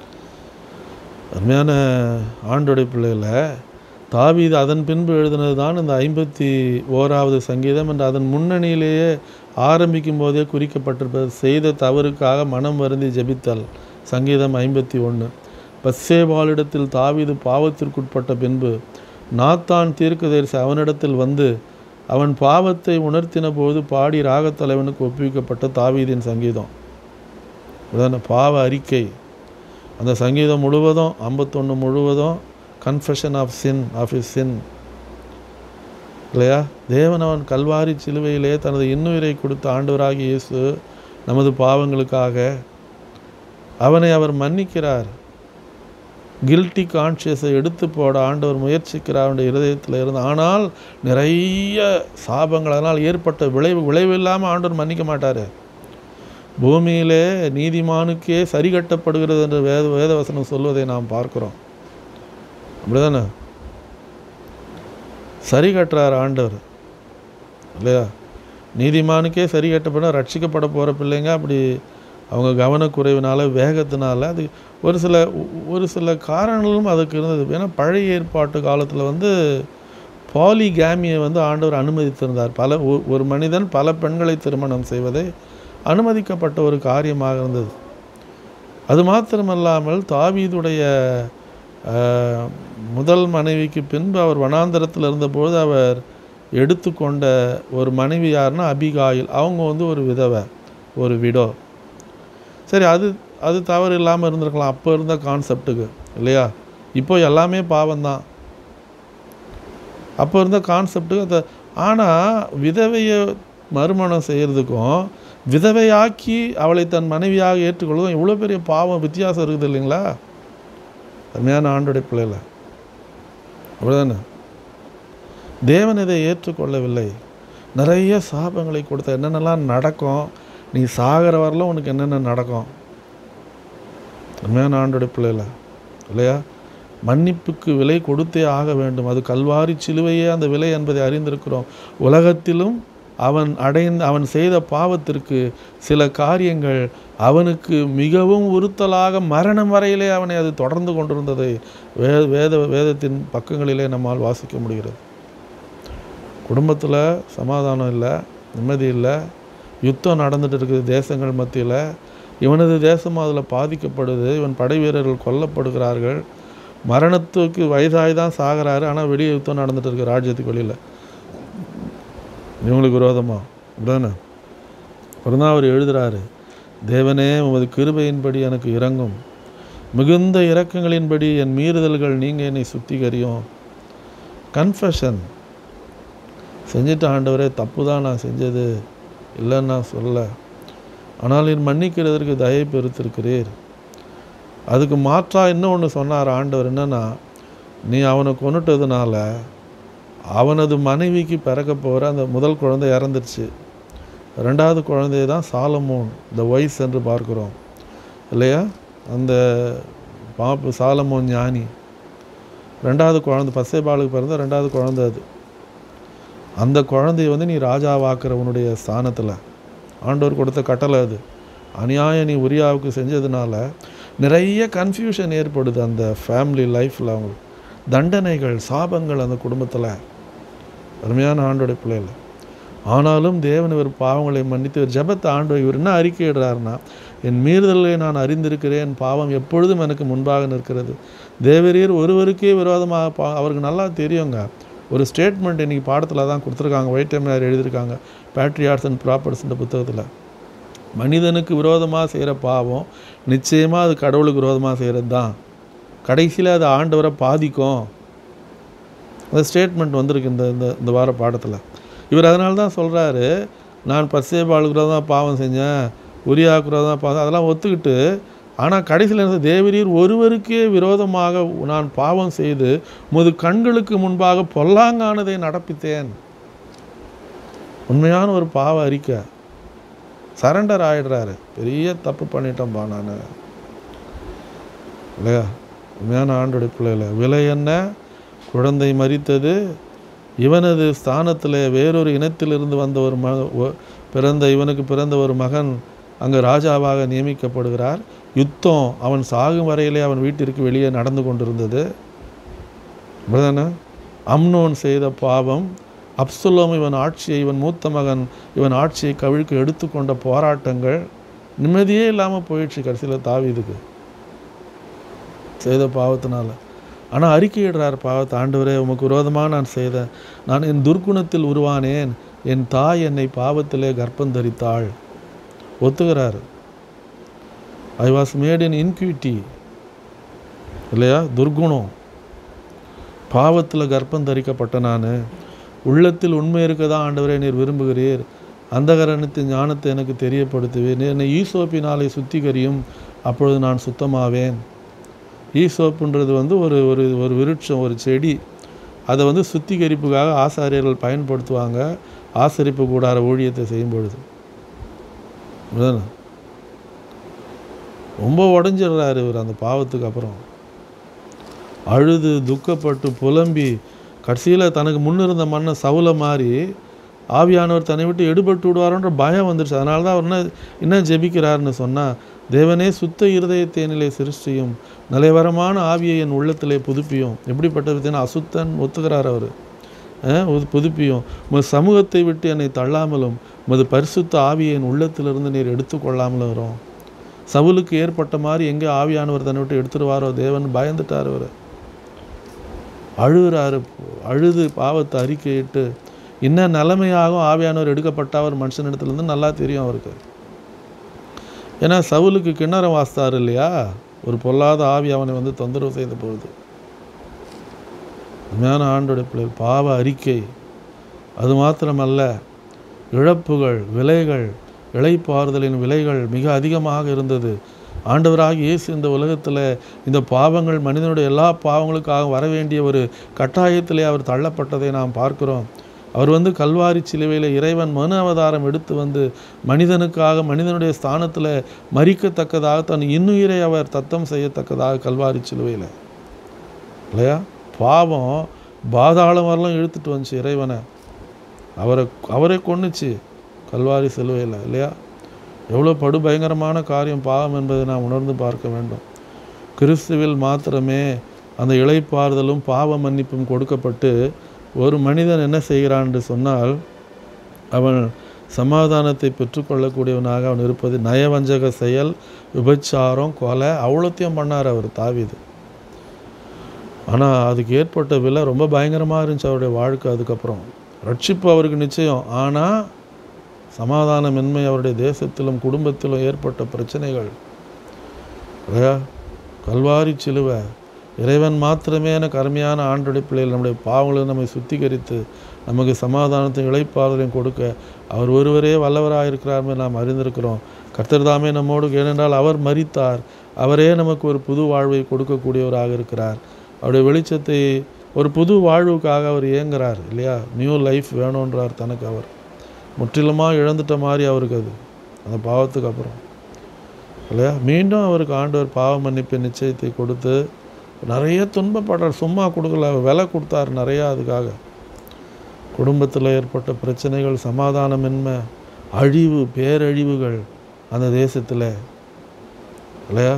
அருமையான ஆண்டோடைய பிள்ளைகளை தாவீது அதன் பின்பு எழுதினது தான் இந்த ஐம்பத்தி ஓராவது சங்கீதம் என்று அதன் முன்னணியிலேயே ஆரம்பிக்கும் போதே குறிக்கப்பட்டிருப்பது செய்த தவறுக்காக மனம் வருந்தி ஜெபித்தல் சங்கீதம் ஐம்பத்தி ஒன்று பஸ்ஸேவாளிடத்தில் தாவீது பாவத்திற்குட்பட்ட பின்பு நாத்தான் தீர்க்கதரிசி அவனிடத்தில் வந்து அவன் பாவத்தை உணர்த்தின போது பாடி ராகத்தலைவனுக்கு ஒப்புவிக்கப்பட்ட தாவீதின் சங்கீதம் அதான பாவ அறிக்கை அந்த சங்கீதம் முழுவதும் ஐம்பத்தொன்று முழுவதும் confession of sin of his sin இல்லையா தேவன் அவன் கல்வாரி சிலுவையிலே தனது இன்னுயிரை கொடுத்த ஆண்டவராகிய இயேசு நமது பாவங்களுக்காக அவனை அவர் மன்னிக்கிறார் கில்ட்டி கான்ஷியஸை எடுத்து போட ஆண்டவர் முயற்சிக்கிறார் அவனுடைய இருதயத்தில் இருந்து ஆனால் நிறைய சாபங்கள் அதனால் ஏற்பட்ட விளைவு விளைவு இல்லாமல் ஆண்டவர் மன்னிக்க மாட்டார் பூமியிலே நீதிமானுக்கே சரி கட்டப்படுகிறது என்று வேத வேதவசனம் சொல்வதை நாம் பார்க்கிறோம் அப்படிதானே சரி கட்டுறார் ஆண்டவர் இல்லையா நீதிமானுக்கே சரி கட்டப்பட ரட்சிக்கப்பட போகிற பிள்ளைங்க அப்படி அவங்க கவனக்குறைவினால வேகத்தினால அது ஒரு சில ஒரு சில காரணங்களும் அதுக்கு இருந்தது ஏன்னா பழைய ஏற்பாட்டு காலத்தில் வந்து பாலிகேமியை வந்து ஆண்டவர் அனுமதித்திருந்தார் பல ஒ- ஒரு மனிதன் பல பெண்களை திருமணம் செய்வதை அனுமதிக்கப்பட்ட ஒரு காரியமாக இருந்தது அது மாத்திரமல்லாமல் தாவீதுடைய ஆஹ், முதல் மனைவிக்கு பின்பு அவர் வனாந்தரத்தில் இருந்தபோது அவர் எடுத்துக்கொண்ட ஒரு மனைவி யாருன்னா அபிகாயில் அவங்க வந்து ஒரு விதவை ஒரு விடோ சரி அது அது தவறு இல்லாமல் இருந்திருக்கலாம் அப்போ இருந்த கான்செப்ட்டுக்கு இல்லையா இப்போ எல்லாமே பாவம்தான் அப்போ இருந்த கான்செப்ட்டுக்கு அது ஆனால் விதவையை மறுமணம் செய்கிறதுக்கும் விதவையாக்கி அவளை தன் மனைவியாக ஏற்றுக்கொள்வதும் இவ்வளோ பெரிய பாவம் வித்தியாசம் இருக்குது இல்லைங்களா அருமையான ஆண்டுடைய பிள்ளைல அப்படிதானே தேவன் இதை ஏற்றுக்கொள்ளவில்லை நிறைய சாபங்களை கொடுத்த என்னென்னலாம் நடக்கும் நீ சாகிற வரலாம் உனக்கு என்னென்ன நடக்கும் உண்மையான ஆண்டோடைய பிள்ளைல இல்லையா மன்னிப்புக்கு விலை கொடுத்தே ஆக வேண்டும் அது கல்வாரி சிலுவையே அந்த விலை என்பதை அறிந்திருக்கிறோம் உலகத்திலும் அவன் அடைந்த அவன் செய்த பாவத்திற்கு சில காரியங்கள் அவனுக்கு மிகவும் உறுத்தலாக மரணம் வரையிலே அவனை அது தொடர்ந்து கொண்டிருந்ததை வே வேத வேதத்தின் பக்கங்களிலே நம்மால் வாசிக்க முடிகிறது குடும்பத்தில் சமாதானம் இல்லை நிம்மதி இல்லை யுத்தம் நடந்துட்டு இருக்குது தேசங்கள் மத்தியில் இவனது தேசம் அதில் பாதிக்கப்படுது இவன் படை வீரர்கள் கொல்லப்படுகிறார்கள் மரணத்துக்கு வயதாகி தான் சாகிறாரு ஆனால் வெளியே யுத்தம் நடந்துட்டு இருக்கு ராஜ்யத்துக்கு வெளியில் இவங்களுக்கு விரோதமாக அப்படிதானே அப்புறம் தான் அவர் எழுதுகிறாரு தேவனே உமது கிருபையின்படி எனக்கு இறங்கும் மிகுந்த இரக்கங்களின்படி என் மீறுதல்கள் நீங்கள் என்னை சுத்திகரியும் கன்ஃபெஷன் செஞ்சிட்ட ஆண்டவரே தப்பு தான் நான் செஞ்சது இல்லைன்னு நான் சொல்லலை ஆனால் என் மன்னிக்கிறதற்கு தயை பெருத்திருக்கிறீர் அதுக்கு மாற்றாக இன்னும் ஒன்று சொன்னார் ஆண்டவர் என்னன்னா நீ அவனை கொண்டுட்டதுனால அவனது மனைவிக்கு பிறக்க போகிற அந்த முதல் குழந்தை இறந்துருச்சு ரெண்டாவது குழந்தைய தான் சாலமோன் த வைஸ் என்று பார்க்கிறோம் இல்லையா அந்த பாப்பு சாலமோன் ஞானி ரெண்டாவது குழந்தை பசைபாலுக்கு பிறந்த ரெண்டாவது குழந்தை அது அந்த குழந்தைய வந்து நீ ராஜாவாக்குறவனுடைய ஸ்தானத்தில் ஆண்டவர் கொடுத்த கட்டளை அது அநியாயம் நீ உரியாவுக்கு செஞ்சதுனால நிறைய கன்ஃபியூஷன் ஏற்படுது அந்த ஃபேமிலி லைஃப்பில் அவங்களுக்கு தண்டனைகள் சாபங்கள் அந்த குடும்பத்தில் அருமையான ஆண்டோடைய பிள்ளைகள் ஆனாலும் தேவன் இவர் பாவங்களை மன்னித்து இவர் ஜெபத்தை ஆண்டு இவர் என்ன அறிக்கையிடுறாருன்னா என் மீறுதலை நான் அறிந்திருக்கிறேன் பாவம் எப்பொழுதும் எனக்கு முன்பாக நிற்கிறது தேவரீர் ஒருவருக்கே விரோதமாக பா அவருக்கு நல்லா தெரியுங்க ஒரு ஸ்டேட்மெண்ட் இன்றைக்கி பாடத்தில் தான் கொடுத்துருக்காங்க ஒயிட் எம்ஆர் எழுதியிருக்காங்க பேட்ரியார்ட்ஸ் அண்ட் ப்ராப்பர்ட்ஸ்ன்ற புத்தகத்தில் மனிதனுக்கு விரோதமாக செய்கிற பாவம் நிச்சயமாக அது கடவுளுக்கு விரோதமாக செய்கிறது தான் கடைசியில் அது ஆண்டவரை பாதிக்கும் அந்த ஸ்டேட்மெண்ட் வந்திருக்கு இந்த இந்த இந்த வார பாடத்தில் இவர் அதனால தான் சொல்கிறாரு நான் பசேபாளுக்கு தான் பாவம் செஞ்சேன் உரியாவுக்கு தான் பாவம் அதெல்லாம் ஒத்துக்கிட்டு ஆனால் கடைசியில் இருந்த தேவரீர் ஒருவருக்கே விரோதமாக நான் பாவம் செய்து முது கண்களுக்கு முன்பாக பொல்லாங்கானதை நடப்பித்தேன் உண்மையான ஒரு பாவ அறிக்கை சரண்டர் ஆயிடுறாரு பெரிய தப்பு பண்ணிட்டோம்பா நான் இல்லையா உண்மையான ஆண்டோடைய பிள்ளைகளை விலை என்ன குழந்தை மறித்தது இவனது ஸ்தானத்தில் வேறொரு இனத்திலிருந்து வந்த ஒரு மக ஒ- பிறந்த இவனுக்கு பிறந்த ஒரு மகன் அங்கே ராஜாவாக நியமிக்கப்படுகிறார் யுத்தம் அவன் சாகும் வரையிலே அவன் வீட்டிற்கு வெளியே நடந்து கொண்டிருந்தது அப்படிதானே அம்னோன் செய்த பாவம் அப்சுலோம் இவன் ஆட்சியை இவன் மூத்த மகன் இவன் ஆட்சியை கவிழ்க்கு எடுத்துக்கொண்ட போராட்டங்கள் நிம்மதியே இல்லாமல் போயிடுச்சு கடைசியில் தாவீதுக்கு செய்த பாவத்தினால ஆனால் அறிக்கையிடுறார் பாவத்தை ஆண்டவரே உமக்கு விரோதமாக நான் செய்தேன் நான் என் துர்க்குணத்தில் உருவானேன் என் தாய் என்னை பாவத்திலே கர்ப்பம் தரித்தாள் ஒத்துக்கிறாரு ஐ வாஸ் மேட் இன் இன்க்யூட்டி இல்லையா துர்குணம் பாவத்தில் கர்ப்பம் தரிக்கப்பட்ட நான் உள்ளத்தில் உண்மை இருக்க தான் ஆண்டவரே நீர் விரும்புகிறீர் அந்தகரணத்தின் ஞானத்தை எனக்கு தெரியப்படுத்துவீர் நீர் என்னை ஈசோப்பினாலே சுத்திகரியும் அப்பொழுது நான் சுத்தமாவேன் ஈசோப்புன்றது வந்து ஒரு ஒரு ஒரு விருட்சம் ஒரு செடி அதை வந்து சுத்திகரிப்புக்காக ஆசாரியர்கள் பயன்படுத்துவாங்க ஆசரிப்பு கூடார ஊழியத்தை செய்யும் பொழுது அப்படிதானே? ரொம்ப உடஞ்சிடுறாரு இவர் அந்த பாவத்துக்கு அப்புறம் அழுது துக்கப்பட்டு புலம்பி கடைசியில் தனக்கு முன்னிருந்த மண்ணை சவுல மாறி ஆவியானவர் தன்னை விட்டு எடுபட்டு விடுவாரோன்ற பயம் வந்துருச்சு அதனால தான் அவர் என்ன என்ன ஜெபிக்கிறாருன்னு சொன்னால் தேவனே சுத்த இருதயத்தேனிலே சிருஷ்டியும் நிலைவரமான ஆவியை என் உள்ளத்திலே புதுப்பியும் எப்படிப்பட்ட விதத்தினா அசுத்தன் ஒத்துக்கிறார் அவர் புதுப்பியும் உமது சமூகத்தை விட்டு என்னை தள்ளாமலும் உமது பரிசுத்த ஆவியை என் உள்ளத்திலிருந்து நீர் எடுத்துக்கொள்ளாமலும் வரும் சவுலுக்கு ஏற்பட்ட மாதிரி எங்கே ஆவியானவர் தன்னை விட்டு எடுத்துருவாரோ தேவன் பயந்துட்டார் அவர் அழுகிறாரு அழுது பாவத்தை அறிக்கையிட்டு என்ன நிலைமையாகும் ஆவியானவர் எடுக்கப்பட்ட அவர் மனுஷனிடத்துலேருந்து நல்லா தெரியும் அவருக்கு ஏன்னா சவுலுக்கு கிண்ணறம் வாஸ்தார் இல்லையா ஒரு பொல்லாத ஆவி அவனை வந்து தொந்தரவு செய்த பொழுது உண்மையான ஆண்டோடைய பிள்ளை பாவ அறிக்கை அது மாத்திரமல்ல இழப்புகள் விலைகள் இளைப்பாறுதலின் விலைகள் மிக அதிகமாக இருந்தது ஆண்டவராக இயேசு இந்த உலகத்தில் இந்த பாவங்கள் மனிதனுடைய எல்லா பாவங்களுக்காக வர வேண்டிய ஒரு கட்டாயத்திலே அவர் தள்ளப்பட்டதை நாம் பார்க்கிறோம் அவர் வந்து கல்வாரி சிலுவையில் இறைவன் மனு அவதாரம் எடுத்து வந்து மனிதனுக்காக மனிதனுடைய ஸ்தானத்தில் மறிக்கத்தக்கதாக தன் இன்னுயிரை அவர் தத்தம் செய்யத்தக்கதாக கல்வாரி சிலுவையில் இல்லையா பாவம் பாதாளம் வரலாம் இழுத்துட்டு வந்துச்சு இறைவனை அவரை அவரை கொன்னுச்சு கல்வாரி சிலுவையில் இல்லையா எவ்வளோ படுபயங்கரமான காரியம் பாவம் என்பதை நாம் உணர்ந்து பார்க்க வேண்டும் கிறிஸ்துவில் மாத்திரமே அந்த இளைப்பாறுதலும் பாவ மன்னிப்பும் கொடுக்கப்பட்டு ஒரு மனிதன் என்ன செய்கிறான் என்று சொன்னால் அவன் சமாதானத்தை பெற்றுக்கொள்ளக்கூடியவனாக அவன் இருப்பது நயவஞ்சக செயல் விபச்சாரம் கொலை அவ்வளோத்தையும் பண்ணார் அவர் தாவீது ஆனால் அதுக்கு ஏற்பட்ட விலை ரொம்ப பயங்கரமாக இருந்துச்சு அவருடைய வாழ்க்கை அதுக்கப்புறம் ரட்சிப்பு அவருக்கு நிச்சயம் ஆனால் சமாதானமின்மை அவருடைய தேசத்திலும் குடும்பத்திலும் ஏற்பட்ட பிரச்சனைகள் இல்லையா கல்வாரி சிலுவை இறைவன் மாத்திரமே எனக்கு அருமையான ஆண்டுடைய பிள்ளைகள் நம்முடைய பாவங்களை நம்மை சுத்திகரித்து நமக்கு சமாதானத்தை இழைப்பாதலையும் கொடுக்க அவர் ஒருவரே வல்லவராக இருக்கிறார் நாம் அறிந்திருக்கிறோம் கர்த்தர் தாமே நம்மோடு ஏனென்றால் அவர் மரித்தார் அவரே நமக்கு ஒரு புது வாழ்வை கொடுக்கக்கூடியவராக இருக்கிறார் அவருடைய வெளிச்சத்தை ஒரு புது வாழ்வுக்காக அவர் இயங்குறார் இல்லையா நியூ லைஃப் வேணுன்றார் தனக்கு அவர் முற்றிலுமாக இழந்துட்ட மாதிரி அவருக்கு அது அந்த பாவத்துக்கு அப்புறம் இல்லையா மீண்டும் அவருக்கு ஆண்டவர் பாவ மன்னிப்பு நிச்சயத்தை கொடுத்து நிறைய துன்பப்படுறார் சும்மா கொடுக்கல விலை கொடுத்தார் நிறையா அதுக்காக குடும்பத்தில் ஏற்பட்ட பிரச்சனைகள் சமாதானமின்மை அழிவு பேரழிவுகள் அந்த தேசத்தில் இல்லையா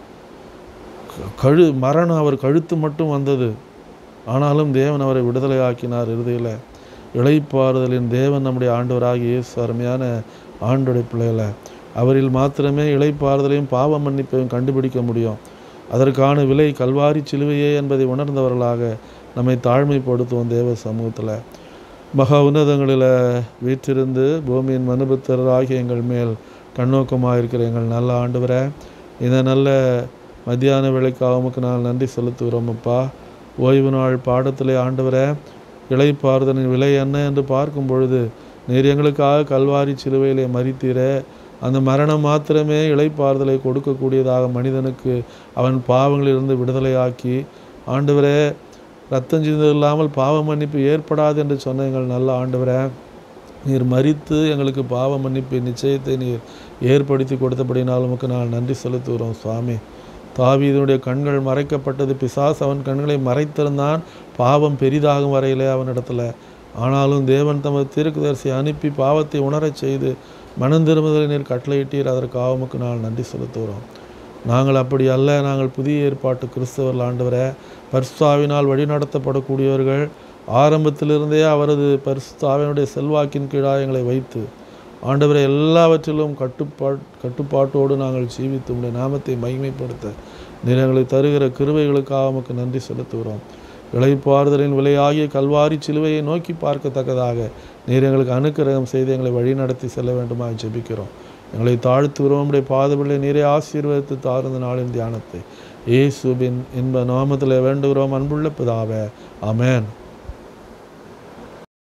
க- கழு மரணம் அவர் கழுத்து மட்டும் வந்தது ஆனாலும் தேவன் அவரை விடுதலை ஆக்கினார் இறுதியில் இளைப்பாறுதலின் தேவன் நம்முடைய ஆண்டவராகிய இயேசு அருமையான ஆண்டுடைய பிள்ளைகளை அவரில் மாத்திரமே இளைப்பாறுதலையும் பாவ மன்னிப்பையும் கண்டுபிடிக்க முடியும் அதற்கான விலை கல்வாரி சிலுவையே என்பதை உணர்ந்தவர்களாக நம்மை தாழ்மைப்படுத்துவோம் தேவ சமூகத்தில் மகா உன்னதங்களில் வீற்றிருந்து பூமியின் மனுபுத்தராகிய எங்கள் மேல் கண்ணோக்கமாக இருக்கிற எங்கள் நல்ல ஆண்டவரை இந்த நல்ல மத்தியான வேலைக்காக உமக்கு நான் நன்றி செலுத்துகிறோம் அப்பா ஓய்வு நாள் பாடத்திலே ஆண்டவரை இளைப்பாறுதலின் விலை என்ன என்று பார்க்கும் பொழுது நீர் எங்களுக்காக கல்வாரி சிலுவையிலே மறித்தீரே அந்த மரணம் மாத்திரமே இளைப்பாறுதலை கொடுக்கக்கூடியதாக மனிதனுக்கு அவன் பாவங்களிலிருந்து விடுதலையாக்கி ஆண்டவரே ரத்தம் சிந்தது இல்லாமல் பாவ மன்னிப்பு ஏற்படாது என்று சொன்ன எங்கள் நல்ல ஆண்டவரே நீர் மறித்து எங்களுக்கு பாவ மன்னிப்பு நிச்சயத்தை நீர் ஏற்படுத்தி கொடுத்தபடினால் உமக்கு நான் நன்றி செலுத்துகிறோம் சுவாமி தாவீதுடைய கண்கள் மறைக்கப்பட்டது பிசாஸ் அவன் கண்களை மறைத்திருந்தான் பாவம் பெரிதாகும் வரையிலே அவனிடத்துல ஆனாலும் தேவன் தமது தீர்க்கதரிசி அனுப்பி பாவத்தை உணரச் செய்து மனம் திரும்புதலை நீர் கட்டளையிட்டீர் அதற்காக உமக்கு நான் நன்றி செலுத்துகிறோம் நாங்கள் அப்படி அல்ல நாங்கள் புதிய ஏற்பாட்டு கிறிஸ்தவர்கள் ஆண்டவரே பரிசுத்தாவினால் வழிநடத்தப்படக்கூடியவர்கள் ஆரம்பத்திலிருந்தே அவரது பரிசுத்தாவினுடைய செல்வாக்கின் கீழாக எங்களை வைத்து ஆண்டவரை எல்லாவற்றிலும் கட்டுப்பா கட்டுப்பாட்டோடு நாங்கள் ஜீவித்து உடைய நாமத்தை மகிமைப்படுத்த நீர் எங்களுக்கு தருகிற கிருபைகளுக்காக உமக்கு நன்றி செலுத்துகிறோம் இளைப்பாறுதலின் விலையாகிய கல்வாரி சிலுவையை நோக்கி பார்க்கத்தக்கதாக நீர் எங்களுக்கு அனுக்கிரகம் செய்து எங்களை வழிநடத்தி செல்ல வேண்டுமா ஜெபிக்கிறோம் எங்களை தாழ்த்துகிறோம் உடைய பாதபிள்ளை நீரே ஆசீர்வதித்து தாருந்த நாளின் தியானத்தை இயேசுவின் இன்ப நாமத்தில் வேண்டுகிறோம் அன்புள்ள பிதாவே ஆமென்